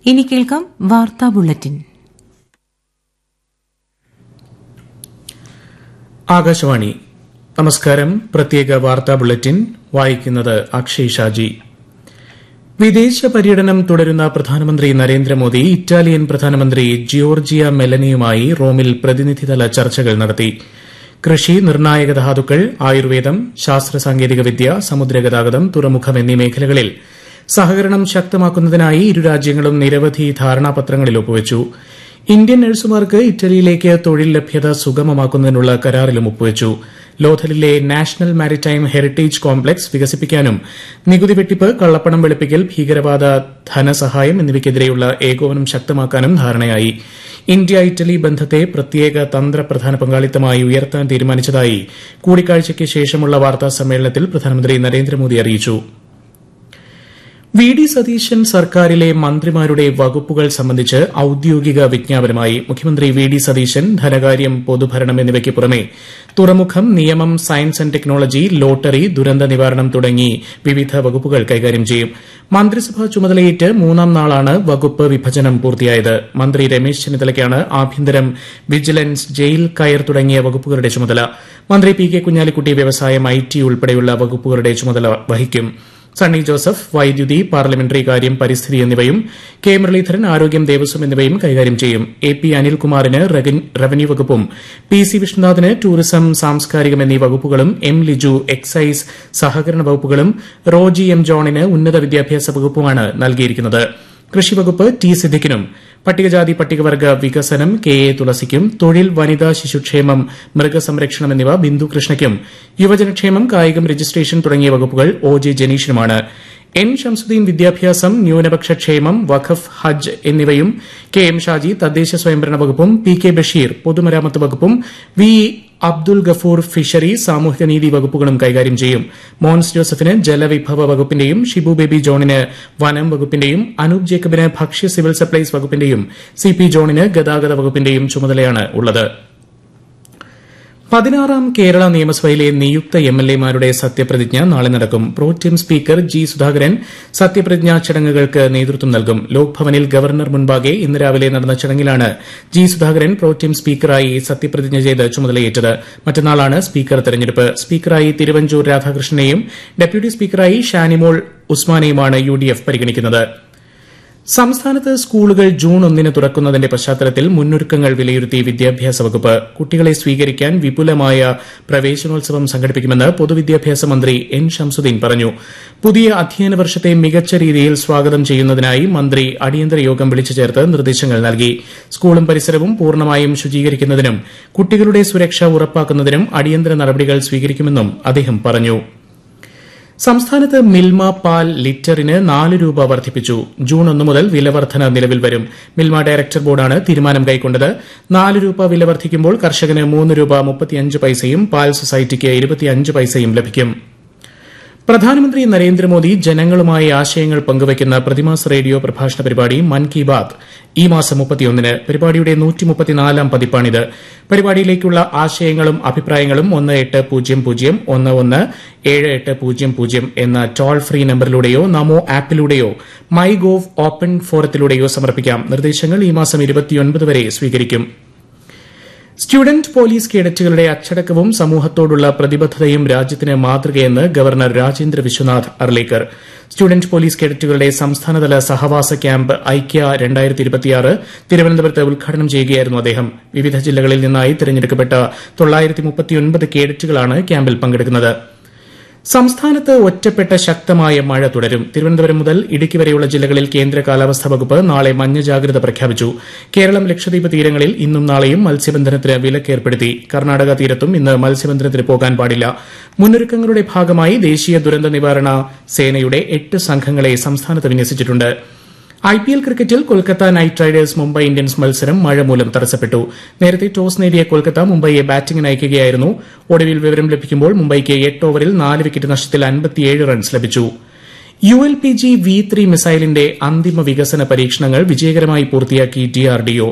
ഇനി കേൾക്കാം വാർത്താ ബുള്ളറ്റിൻ ആകാശവാണി നമസ്കാരം പ്രത്യേക വാർത്താ ബുള്ളറ്റിൻ വായിക്കുന്നത് അക്ഷയ് ഷാജി വിദേശ പര്യടനം തുടരുന്ന പ്രധാനമന്ത്രി നരേന്ദ്രമോദി ഇറ്റാലിയൻ പ്രധാനമന്ത്രി ജിയോർജിയ മെലനിയുമായി റോമിൽ പ്രതിനിധിതല ചർച്ചകൾ നടത്തി കൃഷി നിർണായക ധാതുക്കൾ ആയുർവേദം ശാസ്ത്ര സാങ്കേതികവിദ്യ സമുദ്രഗതാഗതം തുറമുഖം എന്നീ മേഖലകളിൽ സഹകരണം ശക്തമാക്കുന്നതിനായി ഇരു രാജ്യങ്ങളും നിരവധി ധാരണാപത്രങ്ങളിൽ ഒപ്പുവച്ചു ഇന്ത്യൻ നഴ്സുമാർക്ക് ഇറ്റലിയിലേക്ക് തൊഴിൽ ലഭ്യത സുഗമമാക്കുന്നതിനുള്ള കരാറിലും ഒപ്പുവച്ചു ലോഥലിലെ നാഷണൽ മാരിടൈം ഹെറിറ്റേജ് കോംപ്ലക്സ് വികസിപ്പിക്കാനും നികുതി വെട്ടിപ്പ് കള്ളപ്പണം വെളുപ്പിക്കൽ ഭീകരവാദ ധനസഹായം എന്നിവയ്ക്കെതിരെയുള്ള ഏകോപനം ശക്തമാക്കാനും ധാരണയായി ഇന്ത്യ ഇറ്റലി ബന്ധത്തെ പ്രത്യേക തന്ത്രപ്രധാന പങ്കാളിത്തമായി ഉയർത്താൻ തീരുമാനിച്ചതായി കൂടിക്കാഴ്ചയ്ക്ക് ശേഷമുള്ള വാർത്താ സമ്മേളനത്തിൽ പ്രധാനമന്ത്രി നരേന്ദ്രമോദി അറിയിച്ചു വി ഡി സതീശൻ സർക്കാരിലെ മന്ത്രിമാരുടെ വകുപ്പുകൾ സംബന്ധിച്ച് ഔദ്യോഗിക വിജ്ഞാപനമായി മുഖ്യമന്ത്രി വി ഡി സതീശൻ ധനകാര്യം പൊതുഭരണം എന്നിവയ്ക്ക് പുറമെ തുറമുഖം നിയമം സയൻസ് ആന്റ് ടെക്നോളജി ലോട്ടറി ദുരന്ത നിവാരണം തുടങ്ങി വിവിധ വകുപ്പുകൾ കൈകാര്യം ചെയ്യും മന്ത്രിസഭാ ചുമതലയേറ്റ് മൂന്നാം നാളാണ് വകുപ്പ് വിഭജനം പൂർത്തിയായത് മന്ത്രി രമേശ് ചെന്നിത്തലയ്ക്കാണ് ആഭ്യന്തരം വിജിലൻസ് ജയിൽ കയർ തുടങ്ങിയ വകുപ്പുകളുടെ ചുമതല മന്ത്രി പി കെ കുഞ്ഞാലിക്കുട്ടി വ്യവസായം ഐ ടി ഉൾപ്പെടെയുള്ള വകുപ്പുകളുടെ ചുമതല വഹിക്കും സണ്ണി ജോസഫ് വൈദ്യുതി പാർലമെന്ററി കാര്യം പരിസ്ഥിതി എന്നിവയും കെ മുരളീധരൻ ആരോഗ്യം ദേവസ്വം എന്നിവയും കൈകാര്യം ചെയ്യും എ പി അനിൽകുമാറിന് റവന്യൂ വകുപ്പും പി സി വിഷ്ണുനാഥിന് ടൂറിസം സാംസ്കാരികം എന്നീ വകുപ്പുകളും എം ലിജു എക്സൈസ് സഹകരണ വകുപ്പുകളും റോജി എം ജോണിന് ഉന്നത വിദ്യാഭ്യാസ വകുപ്പുമാണ് നൽകിയിരിക്കുന്നത് കൃഷിവകുപ്പ് ടി സിദ്ദിഖിനും പട്ടികജാതി പട്ടികവർഗ വികസനം കെ എ തുളസിക്കും തൊഴിൽ വനിതാ ശിശുക്ഷേമം മൃഗസംരക്ഷണം എന്നിവ ബിന്ദു കൃഷ്ണയ്ക്കും യുവജനക്ഷേമം കായികം രജിസ്ട്രേഷൻ തുടങ്ങിയ വകുപ്പുകൾ ഒ ജെ ജനീഷിനുമാണ് എൻ ഷംസുദ്ദീൻ വിദ്യാഭ്യാസം ന്യൂനപക്ഷ ക്ഷേമം വഖഫ് ഹജ്ജ് എന്നിവയും കെ എം ഷാജി തദ്ദേശ സ്വയംഭരണ വകുപ്പും പി കെ ബഷീർ പൊതുമരാമത്ത് വകുപ്പും വി അബ്ദുൽ ഗഫൂർ ഫിഷറി സാമൂഹികനീതി വകുപ്പുകളും കൈകാര്യം ചെയ്യും മോൻസ് ജോസഫിന് ജലവിഭവ വകുപ്പിന്റെയും ഷിബു ബേബി ജോണിന് വനം വകുപ്പിന്റെയും അനൂപ് ജേക്കബിന് ഭക്ഷ്യ സിവിൽ സപ്ലൈസ് വകുപ്പിന്റെയും സി പി ജോണിന് ഗതാഗത വകുപ്പിന്റെയും ചുമതലയാണ് ഉള്ളത് പതിനാറാം കേരള നിയമസഭയിലെ നിയുക്ത എം എൽ എമാരുടെ സത്യപ്രതിജ്ഞ നാളെ നടക്കും പ്രോറ്റീം സ്പീക്കർ ജി സുധാകരൻ സത്യപ്രതിജ്ഞാ ചടങ്ങുകൾക്ക് നേതൃത്വം നൽകും ലോക്ഭവനിൽ ഗവർണർ മുൻപാകെ ഇന്ന് രാവിലെ നടന്ന ചടങ്ങിലാണ് ജി സുധാകരൻ പ്രോറ്റീം സ്പീക്കറായി സത്യപ്രതിജ്ഞ ചെയ്ത് ചുമതലയേറ്റത് മറ്റന്നാളാണ് സ്പീക്കർ തെരഞ്ഞെടുപ്പ് സ്പീക്കറായി തിരുവഞ്ചൂർ രാധാകൃഷ്ണനെയും ഡെപ്യൂട്ടി സ്പീക്കറായി ഷാനിമോൾ ഉസ്മാനെയുമാണ് യു ഡി എഫ് പരിഗണിക്കുന്നത് സംസ്ഥാനത്ത് സ്കൂളുകൾ ജൂൺ ഒന്നിന് തുറക്കുന്നതിന്റെ പശ്ചാത്തലത്തിൽ മുന്നൊരുക്കങ്ങൾ വിലയിരുത്തി വിദ്യാഭ്യാസ വകുപ്പ് കുട്ടികളെ സ്വീകരിക്കാൻ വിപുലമായ പ്രവേശനോത്സവം സംഘടിപ്പിക്കുമെന്ന് പൊതുവിദ്യാഭ്യാസ മന്ത്രി എൻ ഷംസുദ്ദീൻ പറഞ്ഞു പുതിയ അധ്യയന വർഷത്തെ മികച്ച രീതിയിൽ സ്വാഗതം ചെയ്യുന്നതിനായി മന്ത്രി അടിയന്തര യോഗം വിളിച്ചു ചേർത്ത് നിർദ്ദേശങ്ങൾ നൽകി സ്കൂളും പരിസരവും പൂർണ്ണമായും ശുചീകരിക്കുന്നതിനും കുട്ടികളുടെ സുരക്ഷ ഉറപ്പാക്കുന്നതിനും അടിയന്തര നടപടികൾ സ്വീകരിക്കുമെന്നും അദ്ദേഹം പറഞ്ഞു സംസ്ഥാനത്ത് മിൽമ പാൽ ലിറ്ററിന് നാല് രൂപ വർദ്ധിപ്പിച്ചു ജൂൺ ഒന്ന് മുതൽ വിലവർദ്ധന നിലവിൽ വരും മിൽമ ഡയറക്ടർ ബോർഡാണ് തീരുമാനം കൈക്കൊണ്ടത് നാല് രൂപ വില വർദ്ധിക്കുമ്പോൾ കർഷകന് മൂന്ന് രൂപ മുപ്പത്തിയഞ്ച് പൈസയും പാൽ സൊസൈറ്റിക്ക് ഇരുപത്തിയഞ്ച് പൈസയും ലഭിക്കും പ്രധാനമന്ത്രി നരേന്ദ്രമോദി ജനങ്ങളുമായി ആശയങ്ങൾ പങ്കുവയ്ക്കുന്ന പ്രതിമാസ റേഡിയോ പ്രഭാഷണ പരിപാടി മൻ കി ബാത് ഈ മാസം മുപ്പത്തിയൊന്നിന് പരിപാടിയുടെ നൂറ്റിമുപ്പത്തിനാലാം പതിപ്പാണിത് പരിപാടിയിലേക്കുള്ള ആശയങ്ങളും അഭിപ്രായങ്ങളും ഒന്ന് എട്ട് പൂജ്യം പൂജ്യം ഒന്ന് ഒന്ന് ഏഴ് എട്ട് പൂജ്യം പൂജ്യം എന്ന ടോൾ ഫ്രീ നമ്പറിലൂടെയോ നമോ ആപ്പിലൂടെയോ മൈ ഗോവ് ഓപ്പൺ ഫോറത്തിലൂടെയോ സമർപ്പിക്കാം നിർദ്ദേശങ്ങൾ ഈ മാസം ഇരുപത്തിയൊൻപത് വരെ സ്വീകരിക്കും സ്റ്റുഡന്റ് പോലീസ് കേഡറ്റുകളുടെ അച്ചടക്കവും സമൂഹത്തോടുള്ള പ്രതിബദ്ധതയും രാജ്യത്തിന് മാതൃകയെന്ന് governor Rajendra Vishwanath Arlekar student police കേഡറ്റുകളുടെ സംസ്ഥാനതല സഹവാസ ക്യാമ്പ് ഐക്യ തിരുവനന്തപുരത്ത് ഉദ്ഘാടനം ചെയ്യുകയായിരുന്നു അദ്ദേഹം വിവിധ ജില്ലകളിൽ നിന്നായി തിരഞ്ഞെടുക്കപ്പെട്ട കേഡറ്റുകളാണ് ക്യാമ്പിൽ പങ്കെടുക്കുന്നത് സംസ്ഥാനത്ത് ഒറ്റപ്പെട്ട ശക്തമായ മഴ തുടരും തിരുവനന്തപുരം മുതൽ ഇടുക്കി വരെയുള്ള ജില്ലകളിൽ കേന്ദ്ര കാലാവസ്ഥാ വകുപ്പ് നാളെ മഞ്ഞ ജാഗ്രത പ്രഖ്യാപിച്ചു കേരളം ലക്ഷദ്വീപ് തീരങ്ങളിൽ ഇന്നും നാളെയും മത്സ്യബന്ധനത്തിന് വിലക്കേർപ്പെടുത്തി കർണാടക തീരത്തും ഇന്ന് മത്സ്യബന്ധനത്തിന് പോകാൻ പാടില്ല മുന്നൊരുക്കങ്ങളുടെ ഭാഗമായി ദേശീയ ദുരന്ത നിവാരണ സേനയുടെ എട്ട് സംഘങ്ങളെ സംസ്ഥാനത്ത് വിന്യസിച്ചിട്ടുണ്ട് ഐപിഎൽ ക്രിക്കറ്റിൽ Kolkata Knight Riders Mumbai Indians മത്സരം മഴ മൂലം തടസ്സപ്പെട്ടു നേരത്തെ ടോസ് നേടിയ കൊൽക്കത്ത മുംബൈയെ ബാറ്റിംഗിന് അയക്കുകയായിരുന്നു ഒടുവിൽ വിവരം ലഭിക്കുമ്പോൾ മുംബൈക്ക് എട്ട് ഓവറിൽ നാല് വിക്കറ്റ് നഷ്ടത്തിൽ അൻപത്തിയേഴ് റൺസ് ലഭിച്ചു U L P G V three മിസൈലിന്റെ അന്തിമ വികസന പരീക്ഷണങ്ങൾ വിജയകരമായി പൂർത്തിയാക്കി ഡിആർഡിഒ